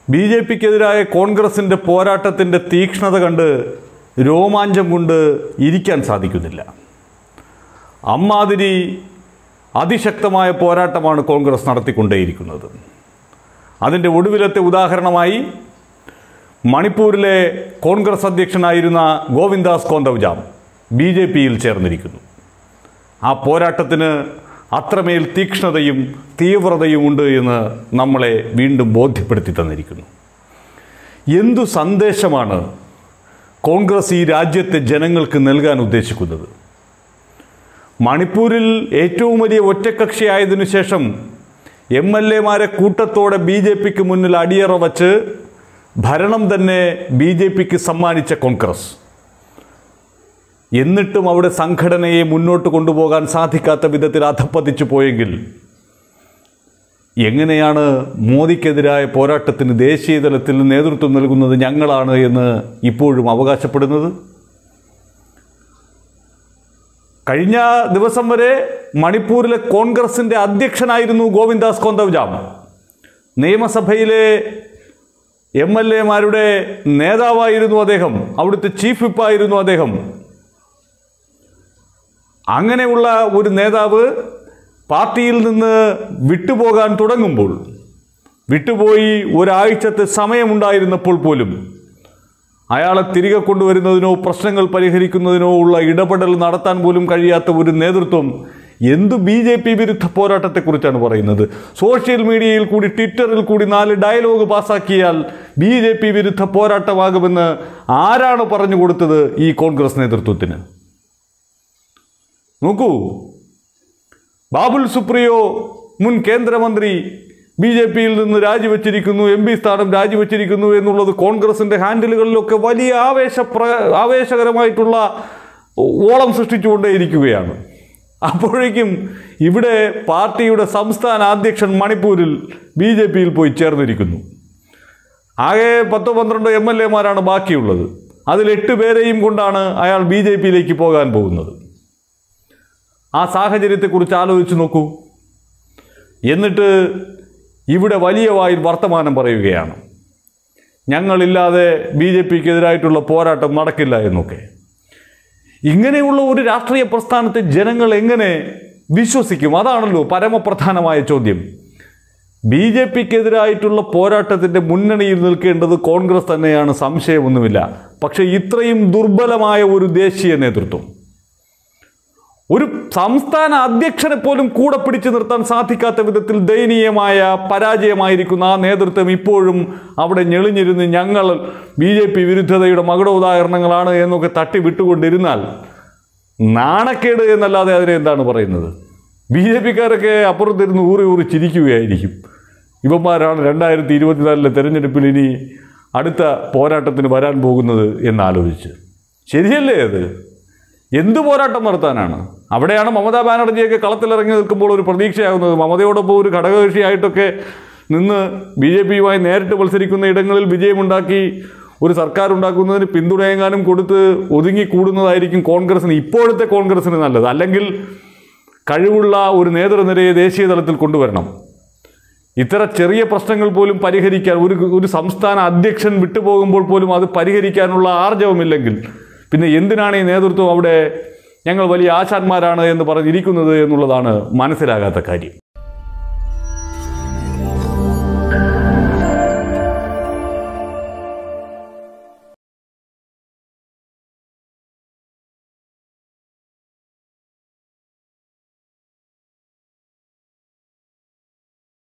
B J പിക്കെതിരായ കോൺഗ്രസിൻ്റെ പോരാട്ടത്തിൻ്റെ തീക്ഷ്ണത കണ്ട് രോമാഞ്ചം കൊണ്ട് ഇരിക്കാൻ സാധിക്കുന്നില്ല അമ്മാതിരി അതിശക്തമായ പോരാട്ടമാണ് കോൺഗ്രസ് നടത്തിക്കൊണ്ടേയിരിക്കുന്നത് അതിൻ്റെ ഒടുവിലത്തെ ഉദാഹരണമായി മണിപ്പൂരിലെ കോൺഗ്രസ് അധ്യക്ഷനായിരുന്ന ഗോവിന്ദാസ് കോന്തവ്ജാം ബി ജെ പിയിൽ ചേർന്നിരിക്കുന്നു ആ പോരാട്ടത്തിന് അത്രമേൽ തീക്ഷ്ണതയും തീവ്രതയും ഉണ്ട് എന്ന് നമ്മളെ വീണ്ടും ബോധ്യപ്പെടുത്തി തന്നിരിക്കുന്നു എന്തു സന്ദേശമാണ് കോൺഗ്രസ് ഈ രാജ്യത്തെ ജനങ്ങൾക്ക് നൽകാൻ ഉദ്ദേശിക്കുന്നത് മണിപ്പൂരിൽ ഏറ്റവും വലിയ ഒറ്റക്കക്ഷിയായതിനു ശേഷം എം എൽ എമാരെ കൂട്ടത്തോടെ ബി ജെ പിക്ക് മുന്നിൽ അടിയറ വച്ച് ഭരണം തന്നെ ബി ജെ പിക്ക് സമ്മാനിച്ച കോൺഗ്രസ് എന്നിട്ടും അവിടെ സംഘടനയെ മുന്നോട്ട് കൊണ്ടുപോകാൻ സാധിക്കാത്ത വിധത്തിൽ അധപ്പതിച്ചു പോയെങ്കിൽ എങ്ങനെയാണ് മോദിക്കെതിരായ പോരാട്ടത്തിന് ദേശീയ തലത്തിൽ നേതൃത്വം നൽകുന്നത് ഞങ്ങളാണ് എന്ന് ഇപ്പോഴും അവകാശപ്പെടുന്നത് കഴിഞ്ഞ ദിവസം വരെ മണിപ്പൂരിലെ കോൺഗ്രസിൻ്റെ അധ്യക്ഷനായിരുന്നു ഗോവിന്ദാസ് കോന്തവ്ജാം നിയമസഭയിലെ എം എൽ എമാരുടെ നേതാവായിരുന്നു അദ്ദേഹം അവിടുത്തെ ചീഫ് വിപ്പായിരുന്നു അദ്ദേഹം അങ്ങനെയുള്ള ഒരു നേതാവ് പാർട്ടിയിൽ നിന്ന് വിട്ടുപോകാൻ തുടങ്ങുമ്പോൾ വിട്ടുപോയി ഒരാഴ്ചത്തെ സമയമുണ്ടായിരുന്നപ്പോൾ പോലും അയാളെ തിരികെ കൊണ്ടുവരുന്നതിനോ പ്രശ്നങ്ങൾ പരിഹരിക്കുന്നതിനോ ഉള്ള ഇടപെടൽ നടത്താൻ പോലും കഴിയാത്ത ഒരു നേതൃത്വം എന്തു ബി ജെ പി വിരുദ്ധ പോരാട്ടത്തെക്കുറിച്ചാണ് പറയുന്നത് സോഷ്യൽ മീഡിയയിൽ കൂടി ട്വിറ്ററിൽ കൂടി നാല് ഡയലോഗ് പാസാക്കിയാൽ ബി ജെ പി വിരുദ്ധ പോരാട്ടമാകുമെന്ന് ആരാണ് പറഞ്ഞു കൊടുത്തത് ഈ കോൺഗ്രസ് നേതൃത്വത്തിന് നോക്കൂ ബാബുൽ സുപ്രിയോ മുൻ കേന്ദ്രമന്ത്രി ബി ജെ പിയിൽ നിന്ന് രാജിവെച്ചിരിക്കുന്നു എം പി സ്ഥാനം രാജിവെച്ചിരിക്കുന്നു എന്നുള്ളത് കോൺഗ്രസിൻ്റെ ഹാൻഡിലുകളിലൊക്കെ വലിയ ആവേശ ആവേശകരമായിട്ടുള്ള ഓളം സൃഷ്ടിച്ചുകൊണ്ടേയിരിക്കുകയാണ് അപ്പോഴേക്കും ഇവിടെ പാർട്ടിയുടെ സംസ്ഥാന അധ്യക്ഷൻ മണിപ്പൂരിൽ ബി ജെ പിയിൽ പോയി ചേർന്നിരിക്കുന്നു ആകെ പത്തോ പന്ത്രണ്ടോ എം എൽ എമാരാണ് ബാക്കിയുള്ളത് അതിൽ എട്ട് പേരെയും കൊണ്ടാണ് അയാൾ ബി ജെ പിയിലേക്ക് പോകാൻ പോകുന്നത് ആ സാഹചര്യത്തെക്കുറിച്ച് ആലോചിച്ച് നോക്കൂ എന്നിട്ട് ഇവിടെ വലിയ വായിൽ വർത്തമാനം പറയുകയാണ് ഞങ്ങളില്ലാതെ ബി ജെ പിക്കെതിരായിട്ടുള്ള പോരാട്ടം നടക്കില്ല എന്നൊക്കെ ഇങ്ങനെയുള്ള ഒരു രാഷ്ട്രീയ പ്രസ്ഥാനത്തെ ജനങ്ങൾ എങ്ങനെ വിശ്വസിക്കും അതാണല്ലോ പരമപ്രധാനമായ ചോദ്യം ബി ജെ പിക്കെതിരായിട്ടുള്ള പോരാട്ടത്തിൻ്റെ മുന്നണിയിൽ നിൽക്കേണ്ടത് കോൺഗ്രസ് തന്നെയാണ് സംശയമൊന്നുമില്ല പക്ഷേ ഇത്രയും ദുർബലമായ ഒരു ദേശീയ നേതൃത്വം ഒരു സംസ്ഥാന അധ്യക്ഷനെ പോലും കൂടെ പിടിച്ചു നിർത്താൻ സാധിക്കാത്ത വിധത്തിൽ ദയനീയമായ പരാജയമായിരിക്കുന്ന ആ നേതൃത്വം ഇപ്പോഴും അവിടെ ഞെളിഞ്ഞിരുന്ന് ഞങ്ങൾ ബി ജെ പി വിരുദ്ധതയുടെ മകുട ഉദാഹരണങ്ങളാണ് എന്നൊക്കെ തട്ടി വിട്ടുകൊണ്ടിരുന്നാൽ നാണക്കേട് എന്നല്ലാതെ അതിനെ എന്താണ് പറയുന്നത് ബി ജെ പിക്കാരൊക്കെ അപ്പുറത്തിരുന്ന് ഊറി ഊറി ചിരിക്കുകയായിരിക്കും ഇവന്മാരാണ് രണ്ടായിരത്തി ഇരുപത്തിനാലിലെ തെരഞ്ഞെടുപ്പിൽ ഇനി അടുത്ത പോരാട്ടത്തിന് വരാൻ പോകുന്നത് എന്നാലോചിച്ച് ശരിയല്ലേ അത് എന്ത് പോരാട്ടം നടത്താനാണ് അവിടെയാണ് മമതാ ബാനർജിയൊക്കെ കളത്തിലിറങ്ങി നിൽക്കുമ്പോൾ ഒരു പ്രതീക്ഷയാകുന്നത് മമതയോടൊപ്പം ഒരു ഘടകകക്ഷിയായിട്ടൊക്കെ നിന്ന് ബി ജെ പിയുമായി നേരിട്ട് മത്സരിക്കുന്ന ഇടങ്ങളിൽ വിജയമുണ്ടാക്കി ഒരു സർക്കാർ ഉണ്ടാക്കുന്നതിന് പിന്തുണയെങ്ങാനും കൊടുത്ത് ഒതുങ്ങിക്കൂടുന്നതായിരിക്കും കോൺഗ്രസിന് ഇപ്പോഴത്തെ കോൺഗ്രസിന് നല്ലത് അല്ലെങ്കിൽ കഴിവുള്ള ഒരു നേതൃനിരയെ ദേശീയ തലത്തിൽ കൊണ്ടുവരണം ഇത്തര ചെറിയ പ്രശ്നങ്ങൾ പോലും പരിഹരിക്കാൻ ഒരു ഒരു സംസ്ഥാന അധ്യക്ഷൻ വിട്ടുപോകുമ്പോൾ പോലും അത് പരിഹരിക്കാനുള്ള ആർജവമില്ലെങ്കിൽ പിന്നെ എന്തിനാണ് ഈ നേതൃത്വം അവിടെ ഞങ്ങൾ വലിയ ആശാന്മാരാണ് എന്ന് പറഞ്ഞിരിക്കുന്നത് എന്നുള്ളതാണ് മനസ്സിലാകാത്ത കാര്യം